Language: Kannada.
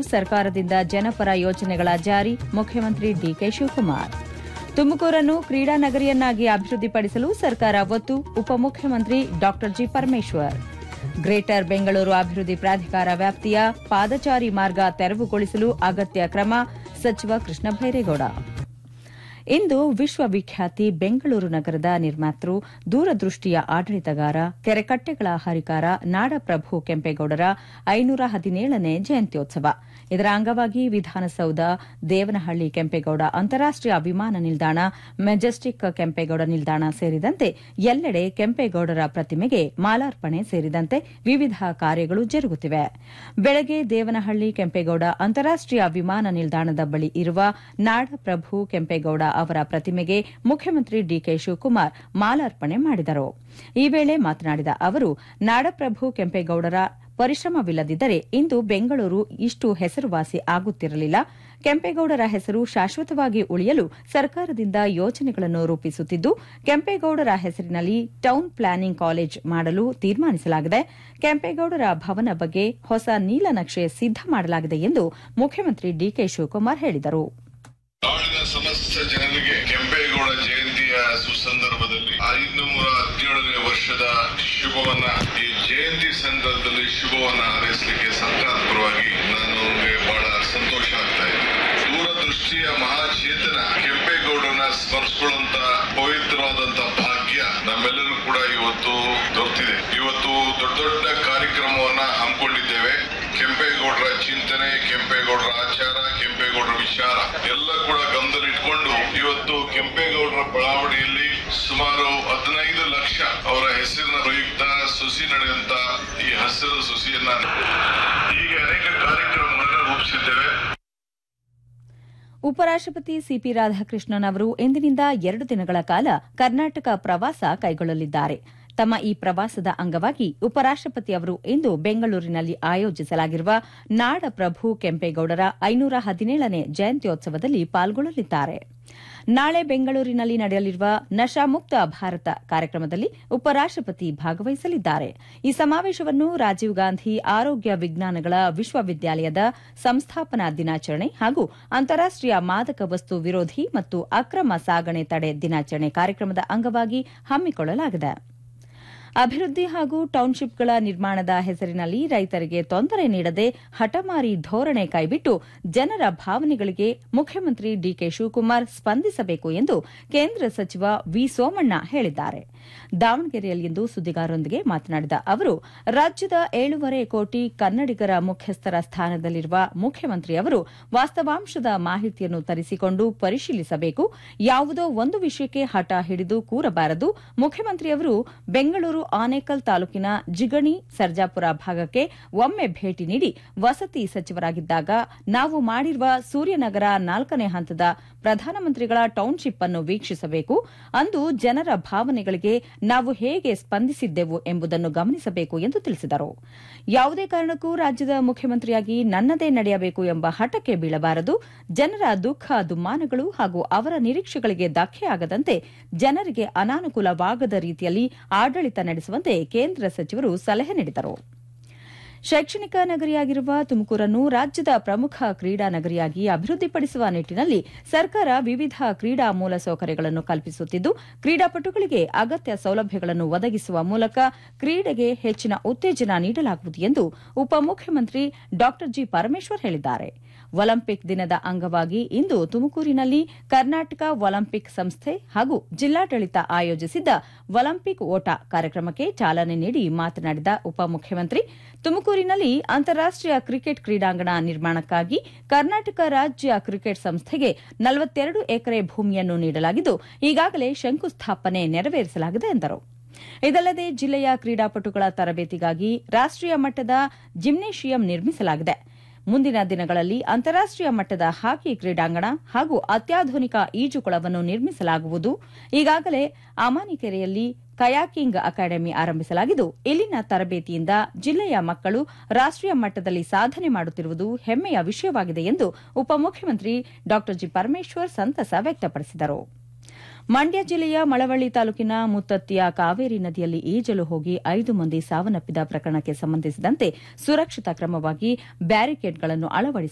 ಸರ್ಕಾರದಿಂದ ಜನಪರ ಯೋಜನೆಗಳ ಜಾರಿ ಮುಖ್ಯಮಂತ್ರಿ ಡಿಕೆ ಶಿವಕುಮಾರ್ ತುಮಕೂರನ್ನು ಕ್ರೀಡಾ ನಗರಿಯನ್ನಾಗಿ ಅಭಿವೃದ್ಧಿಪಡಿಸಲು ಸರ್ಕಾರ ಒತ್ತು ಉಪಮುಖ್ಯಮಂತ್ರಿ ಡಾ ಜಿ ಪರಮೇಶ್ವರ್ ಗ್ರೇಟರ್ ಬೆಂಗಳೂರು ಅಭಿವೃದ್ಧಿ ಪ್ರಾಧಿಕಾರ ವ್ಯಾಪ್ತಿಯ ಪಾದಚಾರಿ ಮಾರ್ಗ ತೆರವುಗೊಳಿಸಲು ಅಗತ್ಯ ಕ್ರಮ ಸಚಿವ ಕೃಷ್ಣ ಭೈರೇಗೌಡ ಇಂದು ವಿಶ್ವವಿಖ್ಯಾತಿ ಬೆಂಗಳೂರು ನಗರದ ನಿರ್ಮಾತೃ ದೂರದೃಷ್ಟಿಯ ಆಡಳಿತಗಾರ ಕೆರೆಕಟ್ಟೆಗಳ ಹರಿಕಾರ ನಾಡಪ್ರಭು ಕೆಂಪೇಗೌಡರ ಐನೂರ ಹದಿನೇಳನೇ ಜಯಂತ್ಯೋತ್ಸವ ಇದರ ಅಂಗವಾಗಿ ವಿಧಾನಸೌಧ ದೇವನಹಳ್ಳಿ ಕೆಂಪೇಗೌಡ ಅಂತಾರಾಷ್ಟೀಯ ವಿಮಾನ ನಿಲ್ದಾಣ ಮೆಜೆಸ್ಟಿಕ್ ಕೆಂಪೇಗೌಡ ನಿಲ್ದಾಣ ಸೇರಿದಂತೆ ಎಲ್ಲೆಡೆ ಕೆಂಪೇಗೌಡರ ಪ್ರತಿಮೆಗೆ ಮಾಲಾರ್ಪಣೆ ಸೇರಿದಂತೆ ವಿವಿಧ ಕಾರ್ಯಗಳು ಜರುಗುತ್ತಿವೆ ಬೆಳಗ್ಗೆ ದೇವನಹಳ್ಳಿ ಕೆಂಪೇಗೌಡ ಅಂತಾರಾಷ್ಟೀಯ ವಿಮಾನ ನಿಲ್ದಾಣದ ಬಳಿ ಇರುವ ನಾಡಪ್ರಭು ಕೆಂಪೇಗೌಡ ಅವರ ಪ್ರತಿಮೆಗೆ ಮುಖ್ಯಮಂತ್ರಿ ಡಿಕೆ ಶಿವಕುಮಾರ್ ಮಾಲಾರ್ಪಣೆ ಮಾಡಿದರು ಈ ವೇಳೆ ಮಾತನಾಡಿದ ಅವರು ನಾಡಪ್ರಭು ಕೆಂಪೇಗೌಡರ ಪರಿಶ್ರಮವಿಲ್ಲದಿದ್ದರೆ ಇಂದು ಬೆಂಗಳೂರು ಇಷ್ಟು ಹೆಸರುವಾಸಿ ಆಗುತ್ತಿರಲಿಲ್ಲ ಕೆಂಪೇಗೌಡರ ಹೆಸರು ಶಾಶ್ವತವಾಗಿ ಉಳಿಯಲು ಸರ್ಕಾರದಿಂದ ಯೋಜನೆಗಳನ್ನು ರೂಪಿಸುತ್ತಿದ್ದು ಕೆಂಪೇಗೌಡರ ಹೆಸರಿನಲ್ಲಿ ಟೌನ್ ಪ್ಲಾನಿಂಗ್ ಕಾಲೇಜ್ ಮಾಡಲು ತೀರ್ಮಾನಿಸಲಾಗಿದೆ ಕೆಂಪೇಗೌಡರ ಭವನ ಬಗ್ಗೆ ಹೊಸ ನೀಲನಕ್ಷೆ ಸಿದ್ದ ಮಾಡಲಾಗಿದೆ ಎಂದು ಮುಖ್ಯಮಂತ್ರಿ ಡಿಕೆ ಶಿವಕುಮಾರ್ ಹೇಳಿದರು ನಾಡಿನ ಸಮಸ್ತ ಜನರಿಗೆ ಕೆಂಪೇಗೌಡ ಜಯಂತಿಯ ಸುಸಂದರ್ಭದಲ್ಲಿ ಐನೂರ ಹದಿನೇಳನೇ ವರ್ಷದ ಶುಭವನ್ನ ಈ ಜಯಂತಿ ಸಂದರ್ಭದಲ್ಲಿ ಶುಭವನ್ನ ಹಾರೈಸಲಿಕ್ಕೆ ಸರ್ಕಾರದ ಪರವಾಗಿ ನನಗೆ ಬಹಳ ಸಂತೋಷ ಆಗ್ತಾ ಇದೆ ದೂರದೃಷ್ಟಿಯ ಮಹಾಚೇತನ ಕೆಂಪೇಗೌಡರನ್ನ ಸ್ಮರಿಸಿಕೊಳ್ಳುವಂತ ಪವಿತ್ರವಾದಂತ ಭಾಗ್ಯ ನಮ್ಮೆಲ್ಲರೂ ಕೂಡ ಇವತ್ತು ದೊರೆತಿದೆ ಇವತ್ತು ದೊಡ್ಡ ದೊಡ್ಡ ಕಾರ್ಯಕ್ರಮವನ್ನ ಹಮ್ಮಿಕೊಂಡಿದ್ದೇವೆ ಕೆಂಪೇಗೌಡರ ಚಿಂತನೆ ಕೆಂಪೇಗೌಡರ ಆಚಾರ ಕೆಂಪೇಗೌಡರ ವಿಚಾರ ಎಲ್ಲ ಕೂಡ ಗಮನದಲ್ಲಿಟ್ಕೊಂಡು ಇವತ್ತು ಕೆಂಪೇಗೌಡರ ಬಡಾವಣೆಯಲ್ಲಿ ಸುಮಾರು ಹದಿನೈದು ಲಕ್ಷ ಅವರ ಹೆಸರಿನ ಪ್ರಯುಕ್ತ ಸುಸಿ ನಡೆಯುವಂತ ಈ ಹಸಿರು ಸುಸಿಯನ್ನ ಹೀಗೆ ಅನೇಕ ಕಾರ್ಯಕ್ರಮಗಳನ್ನ ರೂಪಿಸಿದ್ದೇವೆ ಉಪರಾಷ್ಟಪತಿ ಸಿಪಿ ರಾಧಾಕೃಷ್ಣನ್ ಅವರು ಇಂದಿನಿಂದ ಎರಡು ದಿನಗಳ ಕಾಲ ಕರ್ನಾಟಕ ಪ್ರವಾಸ ಕೈಗೊಳ್ಳಲಿದ್ದಾರೆ ತಮ್ಮ ಈ ಪ್ರವಾಸದ ಅಂಗವಾಗಿ ಉಪರಾಷ್ಟಪತಿ ಅವರು ಇಂದು ಬೆಂಗಳೂರಿನಲ್ಲಿ ಆಯೋಜಿಸಲಾಗಿರುವ ನಾಡಪ್ರಭು ಕೆಂಪೇಗೌಡರ ಐನೂರ ಹದಿನೇಳನೇ ಜಯಂತ್ಯೋತ್ಸವದಲ್ಲಿ ಪಾಲ್ಗೊಳ್ಳಲಿದ್ದಾರೆ ನಾಳೆ ಬೆಂಗಳೂರಿನಲ್ಲಿ ನಡೆಯಲಿರುವ ನಶಾಮುಕ್ತ ಭಾರತ ಕಾರ್ಯಕ್ರಮದಲ್ಲಿ ಉಪರಾಷ್ಟಪತಿ ಭಾಗವಹಿಸಲಿದ್ದಾರೆ ಈ ಸಮಾವೇಶವನ್ನು ರಾಜೀವ್ ಗಾಂಧಿ ಆರೋಗ್ಯ ವಿಜ್ಞಾನಗಳ ವಿಶ್ವವಿದ್ಯಾಲಯದ ಸಂಸ್ಥಾಪನಾ ದಿನಾಚರಣೆ ಹಾಗೂ ಅಂತಾರಾಷ್ಟೀಯ ಮಾದಕ ವಸ್ತು ವಿರೋಧಿ ಮತ್ತು ಅಕ್ರಮ ಸಾಗಣೆ ತಡೆ ದಿನಾಚರಣೆ ಕಾರ್ಯಕ್ರಮದ ಅಂಗವಾಗಿ ಹಮ್ಮಿಕೊಳ್ಳಲಾಗಿದೆ ಅಭಿವೃದ್ಧಿ ಹಾಗೂ ಟೌನ್ಶಿಪ್ಗಳ ನಿರ್ಮಾಣದ ಹೆಸರಿನಲ್ಲಿ ರೈತರಿಗೆ ತೊಂದರೆ ನೀಡದೆ ಹಠಮಾರಿ ಧೋರಣೆ ಕೈಬಿಟ್ಟು ಜನರ ಭಾವನೆಗಳಿಗೆ ಮುಖ್ಯಮಂತ್ರಿ ಡಿಕೆ ಶಿವಕುಮಾರ್ ಸ್ಪಂದಿಸಬೇಕು ಎಂದು ಕೇಂದ್ರ ಸಚಿವ ವಿ ಸೋಮಣ್ಣ ಹೇಳಿದ್ದಾರೆ ದಾವಣಗೆರೆಯಲ್ಲಿಂದು ಸುದ್ದಿಗಾರರೊಂದಿಗೆ ಮಾತನಾಡಿದ ಅವರು ರಾಜ್ಯದ ಏಳೂವರೆ ಕೋಟಿ ಕನ್ನಡಿಗರ ಮುಖ್ಯಸ್ಥರ ಸ್ಥಾನದಲ್ಲಿರುವ ಮುಖ್ಯಮಂತ್ರಿ ಅವರು ವಾಸ್ತವಾಂಶದ ಮಾಹಿತಿಯನ್ನು ತರಿಸಿಕೊಂಡು ಪರಿಶೀಲಿಸಬೇಕು ಯಾವುದೋ ಒಂದು ವಿಷಯಕ್ಕೆ ಹಠ ಹಿಡಿದು ಕೂರಬಾರದು ಮುಖ್ಯಮಂತ್ರಿಯವರು ಬೆಂಗಳೂರು ಆನೇಕಲ್ ತಾಲೂಕಿನ ಜಿಗಣಿ ಸರ್ಜಾಪುರ ಭಾಗಕ್ಕೆ ಒಮ್ಮೆ ಭೇಟಿ ನೀಡಿ ವಸತಿ ಸಚಿವರಾಗಿದ್ದಾಗ ನಾವು ಮಾಡಿರುವ ಸೂರ್ಯನಗರ ನಾಲ್ಕನೇ ಹಂತದ ಪ್ರಧಾನಮಂತ್ರಿಗಳ ಟೌನ್ಶಿಪ್ ಅನ್ನು ವೀಕ್ಷಿಸಬೇಕು ಅಂದು ಜನರ ಭಾವನೆಗಳಿಗೆ ನಾವು ಹೇಗೆ ಸ್ಪಂದಿಸಿದ್ದೆವು ಎಂಬುದನ್ನು ಗಮನಿಸಬೇಕು ಎಂದು ತಿಳಿಸಿದರು ಯಾವುದೇ ಕಾರಣಕ್ಕೂ ರಾಜ್ಯದ ಮುಖ್ಯಮಂತ್ರಿಯಾಗಿ ನನ್ನದೇ ನಡೆಯಬೇಕು ಎಂಬ ಹಠಕ್ಕೆ ಬೀಳಬಾರದು ಜನರ ದುಃಖ ದುಮ್ಮಾನಗಳು ಹಾಗೂ ಅವರ ನಿರೀಕ್ಷೆಗಳಿಗೆ ಧಕ್ಕೆಯಾಗದಂತೆ ಜನರಿಗೆ ಅನಾನುಕೂಲವಾಗದ ರೀತಿಯಲ್ಲಿ ಆಡಳಿತ ನಡೆಸುವಂತೆ ಕೇಂದ್ರ ಸಚಿವರು ಸಲಹೆ ನೀಡಿದರು ಶೈಕ್ಷಣಿಕ ನಗರಿಯಾಗಿರುವ ತುಮಕೂರನ್ನು ರಾಜ್ಯದ ಪ್ರಮುಖ ಕ್ರೀಡಾ ನಗರಿಯಾಗಿ ಅಭಿವೃದ್ಧಿಪಡಿಸುವ ನಿಟ್ಟಿನಲ್ಲಿ ಸರ್ಕಾರ ವಿವಿಧ ಕ್ರೀಡಾ ಮೂಲಸೌಕರ್ಯಗಳನ್ನು ಕಲ್ಪಿಸುತ್ತಿದ್ದು ಕ್ರೀಡಾಪಟುಗಳಿಗೆ ಅಗತ್ಯ ಸೌಲಭ್ಯಗಳನ್ನು ಒದಗಿಸುವ ಮೂಲಕ ಕ್ರೀಡೆಗೆ ಹೆಚ್ಚಿನ ಉತ್ತೇಜನ ನೀಡಲಾಗುವುದು ಎಂದು ಉಪಮುಖ್ಯಮಂತ್ರಿ ಡಾ ಜಿ ಪರಮೇಶ್ವರ್ ಹೇಳಿದ್ದಾರೆ ಒಲಿಂಪಿಕ್ ದಿನದ ಅಂಗವಾಗಿ ಇಂದು ತುಮಕೂರಿನಲ್ಲಿ ಕರ್ನಾಟಕ ಒಲಿಂಪಿಕ್ ಸಂಸ್ಥೆ ಹಾಗೂ ಜಿಲ್ಲಾಡಳಿತ ಆಯೋಜಿಸಿದ್ದ ಒಲಿಂಪಿಕ್ ಓಟ ಕಾರ್ಯಕ್ರಮಕ್ಕೆ ಚಾಲನೆ ನೀಡಿ ಮಾತನಾಡಿದ ಉಪಮುಖ್ಯಮಂತ್ರಿ ತುಮಕೂರಿನಲ್ಲಿ ಅಂತಾರಾಷ್ಟೀಯ ಕ್ರಿಕೆಟ್ ಕ್ರೀಡಾಂಗಣ ನಿರ್ಮಾಣಕ್ಕಾಗಿ ಕರ್ನಾಟಕ ರಾಜ್ಯ ಕ್ರಿಕೆಟ್ ಸಂಸ್ಥೆಗೆ ನಲವತ್ತೆರಡು ಎಕರೆ ಭೂಮಿಯನ್ನು ನೀಡಲಾಗಿದ್ದು ಈಗಾಗಲೇ ಶಂಕುಸ್ಥಾಪನೆ ನೆರವೇರಿಸಲಾಗಿದೆ ಎಂದರು ಇದಲ್ಲದೆ ಜಿಲ್ಲೆಯ ಕ್ರೀಡಾಪಟುಗಳ ತರಬೇತಿಗಾಗಿ ರಾಷ್ಟೀಯ ಮಟ್ಟದ ಜಿಮ್ನೇಷಿಯಂ ನಿರ್ಮಿಸಲಾಗಿದೆ ಮುಂದಿನ ದಿನಗಳಲ್ಲಿ ಅಂತಾರಾಷ್ಟೀಯ ಮಟ್ಟದ ಹಾಕಿ ಕ್ರೀಡಾಂಗಣ ಹಾಗೂ ಅತ್ಯಾಧುನಿಕ ಈಜುಕೊಳವನ್ನು ನಿರ್ಮಿಸಲಾಗುವುದು ಈಗಾಗಲೇ ಅಮಾನಿಕೆರೆಯಲ್ಲಿ ಕಯಾಕಿಂಗ್ ಅಕಾಡೆಮಿ ಆರಂಭಿಸಲಾಗಿದ್ದು ಇಲ್ಲಿನ ತರಬೇತಿಯಿಂದ ಜಿಲ್ಲೆಯ ಮಕ್ಕಳು ರಾಷ್ಟೀಯ ಮಟ್ಟದಲ್ಲಿ ಸಾಧನೆ ಮಾಡುತ್ತಿರುವುದು ಹೆಮ್ಮೆಯ ವಿಷಯವಾಗಿದೆ ಎಂದು ಉಪಮುಖ್ಯಮಂತ್ರಿ ಡಾ ಜಿ ಪರಮೇಶ್ವರ್ ಸಂತಸ ವ್ಯಕ್ತಪಡಿಸಿದರು ಮಂಡ್ಯ ಜಿಲ್ಲೆಯ ಮಳವಳ್ಳಿ ತಾಲೂಕಿನ ಮುತ್ತತ್ತಿಯ ಕಾವೇರಿ ನದಿಯಲ್ಲಿ ಈಜಲು ಹೋಗಿ ಐದು ಮಂದಿ ಸಾವನ್ನಪ್ಪಿದ ಪ್ರಕರಣಕ್ಕೆ ಸಂಬಂಧಿಸಿದಂತೆ ಸುರಕ್ಷತಾ ಕ್ರಮವಾಗಿ ಬ್ಯಾರಿಕೇಡ್ಗಳನ್ನು ಅಳವಡಿಸಲಾಗಿದೆ